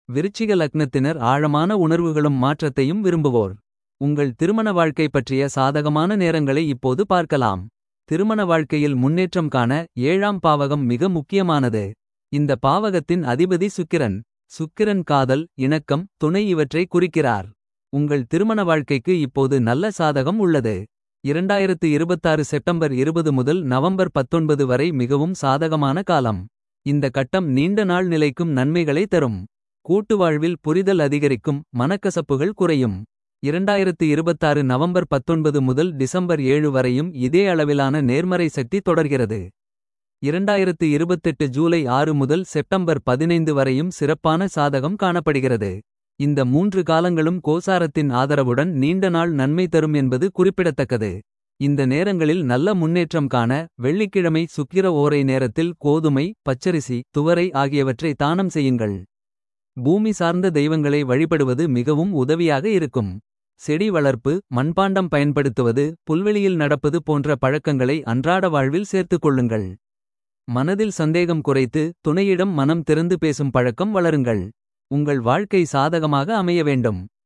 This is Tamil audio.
விருச்சிக லக்னத்தினர் ஆழமான உணர்வுகளும் மாற்றத்தையும் விரும்புவோர். உங்கள் திருமண வாழ்க்கை பற்றிய சாதகமான நேரங்களை இப்போது பார்க்கலாம். திருமண வாழ்க்கையில் முன்னேற்றம் காண ஏழாம் பாவகம் மிக முக்கியமானது. இந்த பாவகத்தின் அதிபதி சுக்கிரன். சுக்கிரன் காதல் இணக்கம் துணை இவற்றை குறிக்கிறார். உங்கள் திருமண வாழ்க்கைக்கு இப்போது நல்ல சாதகம் உள்ளது. 2026 செப்டம்பர் 20 முதல் நவம்பர் 19 வரை மிகவும் சாதகமான காலம். இந்த கட்டம் நீண்ட நாள் நிலைக்கும் நன்மைகளை தரும். கூட்டு வாழ்வில் புரிதல் அதிகரிக்கும் மனக்கசப்புகள் குறையும். 2026 நவம்பர் 19 முதல் டிசம்பர் 7 வரையும் இதே அளவிலான நேர்மறை சக்தி தொடர்கிறது. 2028 ஜூலை 6 முதல் செப்டம்பர் 15 வரையும் சிறப்பான சாதகம் காணப்படுகிறது. இந்த மூன்று காலங்களும் கோசாரத்தின் ஆதரவுடன் நீண்ட நாள் நன்மை தரும் என்பது குறிப்பிடத்தக்கது. இந்த நேரங்களில் நல்ல முன்னேற்றம் காண வெள்ளிக்கிழமை சுக்கிர ஓரை நேரத்தில் கோதுமை பச்சரிசி துவரை ஆகியவற்றை தானம் செய்யுங்கள். பூமி சார்ந்த தெய்வங்களை வழிபடுவது மிகவும் உதவியாக இருக்கும். செடி வளர்ப்பு மண்பாண்டம் பயன்படுத்துவது புல்வெளியில் நடப்பது போன்ற பழக்கங்களை அன்றாட வாழ்வில் சேர்த்துக் கொள்ளுங்கள். மனதில் சந்தேகம் குறைத்து துணையிடம் மனம் திறந்து பேசும் பழக்கம் வளருங்கள். உங்கள் வாழ்க்கை சாதகமாக அமைய வேண்டும்.